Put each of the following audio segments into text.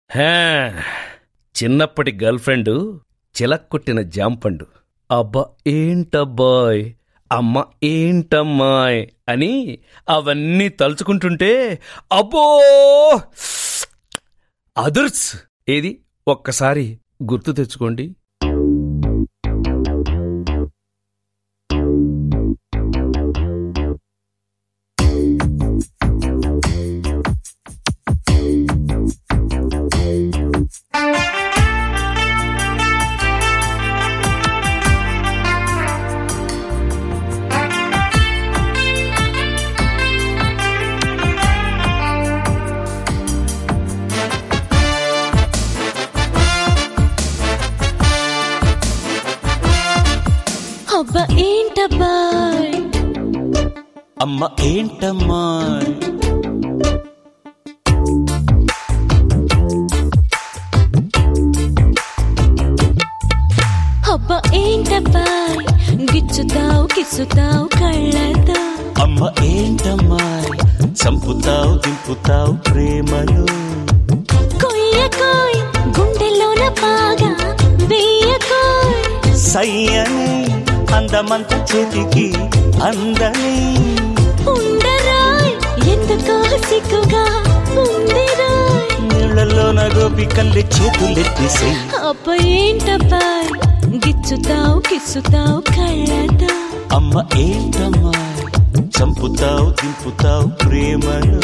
హే చిన్నప్పటి girl friend చిలక్కొట్టిన జాంపండు అబ్బా ఏంటబ్బాయ్ అమ్మ ఏంటమ్మాయ్ అని అవన్నీ తలుచుకుంటుంటే అబ్బో అదుర్స్ ఏది ఒక్కసారి గుర్తు తెచ్చుకోండి అబ్బా ఏంటబ్బాయ్ అమ్మ ఏంటమ్మా అబ్బా ఏంటబ్బాయ్ గిచ్చుతావు కిస్సుతావు కళ్ళతో అమ్మ ఏంటమ్మా చంపుతావు దింపుతావు ప్రేమలో కొయ్య కోయ్ గుండెలోన పాగా వెయ్య కోయ్ సయ్యని అందమంత చేతికి అందని ఉండరాయ్ ఎందుకో సిగ్గుగా ఉందిరాయ్ నీళ్ళలోన గోపికల్లి చేతులెత్తేసే అబ్బా ఏంటబ్బాయ్ గిచ్చుతావు కిస్సుతావు కళ్ళతో అమ్మ ఏంటమ్మా చంపుతావు దింపుతావు ప్రేమలో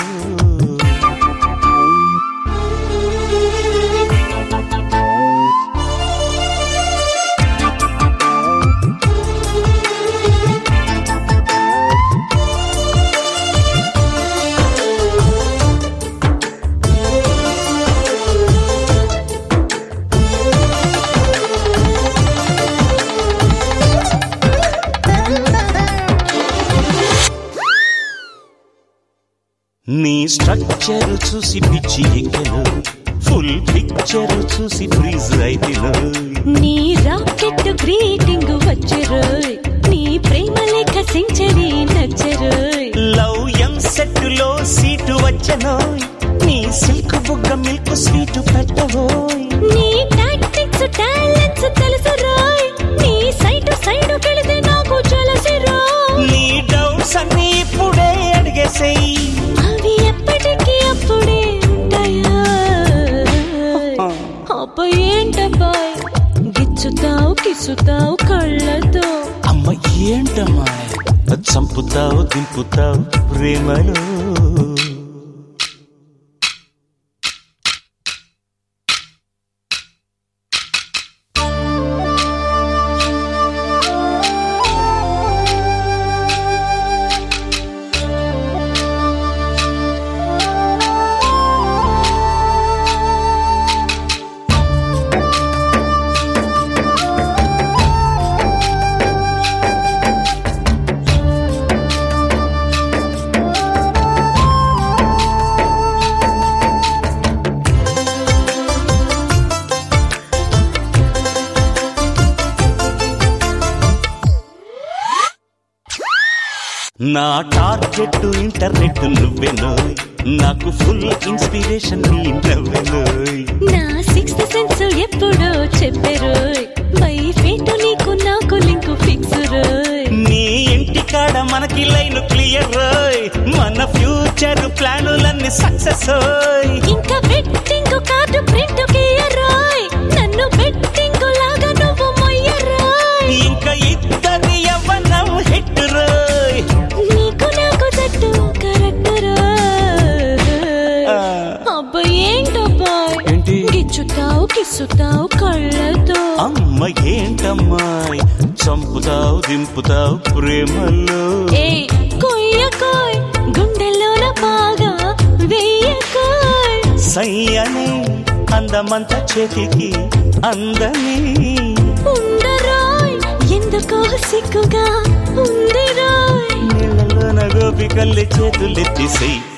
నీ స్ట్రక్చర్ చూసి పిచ్చి ఎక్కలు ఫుల్ పిక్చర్ చూసి ఫ్రీజ్ అయితేలో నీ రాకెట్ గ్రీటింగ్ వచ్చరోయ్ నీ ప్రేమ లేఖ సెంచరీ నచ్చరోయ్ లవ్ ఎం సెట్ లో సీటు వచ్చనోయ్ నీ సిల్క్ బుగ్గ మిల్క్ స్వీట్ పెట్టబోయ్ నీ టాక్టిక్స్ టాలెంట్స్ తెలుసు రోయ్ నీ సైడ్ సైడ్ కెళితే నాకు చలసి రోయ్ నీ డౌట్స్ అన్ని ఇప్పుడే అడిగేసేయ్ అవి ఎప్పటికీ అప్పుడే ఉంటాయా అబ్బా ఏంటబ్బాయ్ గిచ్చుతావు కిసుతావు కళ్ళతో అమ్మ ఏంటమ్మా చంపుతావు దింపుతావు ప్రేమలో నా టార్గెట్ ఇంటర్నెట్ నువ్వెనోయ్ నాకు ఫుల్ ఇన్స్పిరేషన్ నీ నవ్వెనోయ్ నా సిక్స్త్ సెన్స్ ఎప్పుడో చెప్పారోయ్ బై ఫేట్ నీకు నాకు లింక్ ఫిక్స్ రోయ్ నీ ఇంటి కాడ మనకి లైన్ క్లియర్ రోయ్ మన ఫ్యూచర్ ప్లానులన్నీ సక్సెస్ ఓయ్ ఇంకా బెట్టింగ్ కార్డు ప్రింట్ గీయరోయ్ నన్ను బెట్టింగ్ లాగా నువ్వు మొయ్యరోయ్ ఇంకా ఇద్దరి యవ్వనం హిట్ రోయ్ నీకు నాకు జట్టు కరెక్ట్ రోయ్ ఆ. అబ్బా ఏంటబ్బాయ్ ఏంటి? గిచ్చుతావు కిస్సుతావు కళ్ళతో అమ్మ ఏంటమ్మాయ్ చంపుతావు దింపుతావు ప్రేమలో ఏ కొయ్య కోయ్ గుండెల్లోన బాగా వెయ్య కోయ్ సయ్యని అందమంత చేతికి అందని ఉండరోయ్ ఎందుకో సిగ్గుగా ఉందిరోయ్ నీళ్ళలోన గోపికల్లి చేతులెత్తిసెయ్యి